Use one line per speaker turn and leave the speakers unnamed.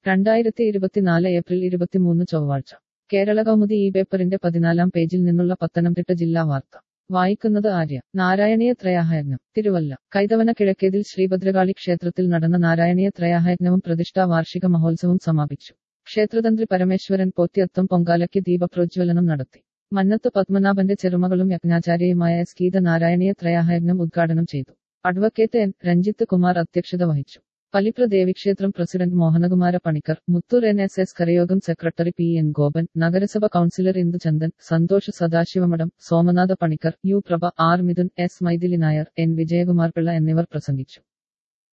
രണ്ടായിരത്തി ഇരുപത്തിനാല് ഏപ്രിൽ ഇരുപത്തിമൂന്ന് ചൊവ്വാഴ്ച കേരള കൗമുദി ഈ പേപ്പറിന്റെ പതിനാലാം പേജിൽ നിന്നുള്ള പത്തനംതിട്ട ജില്ലാ വാർത്ത വായിക്കുന്നത് ആര്യ നാരായണീയ ത്രയാഹയജ്ഞം തിരുവല്ല കൈതവന കിഴക്കേതിൽ ശ്രീഭദ്രകാളി ക്ഷേത്രത്തിൽ നടന്ന നാരായണീയ ത്രയാഹയജ്ഞവും പ്രതിഷ്ഠാ വാർഷിക മഹോത്സവം സമാപിച്ചു ക്ഷേത്രതന്ത്രി പരമേശ്വരൻ പോത്തിയത്വം പൊങ്കാലയ്ക്ക് ദീപപ്രോജ്വലനം നടത്തി മന്നത്ത് പത്മനാഭന്റെ ചെറുമകളും യജ്ഞാചാര്യയുമായ എസ് ഗീത നാരായണീയ ത്രയാഹയജ്ഞം ഉദ്ഘാടനം ചെയ്തു അഡ്വക്കേറ്റ് എൻ രഞ്ജിത്ത് കുമാർ അധ്യക്ഷത വഹിച്ചു പലിപ്ര ദേവിക്ഷേത്രം president Mohanakumara Panicker Muthoor N S S കരയോഗം സെക്രട്ടറി പി എൻ ഗോപൻ നഗരസഭ councillor Induchandan Santhosh Sadasivamadom Somanatha Panicker U Prabha R Mithun S Mythili Nair N Vijayakumar Pillai എന്നിവർ പ്രസംഗിച്ചു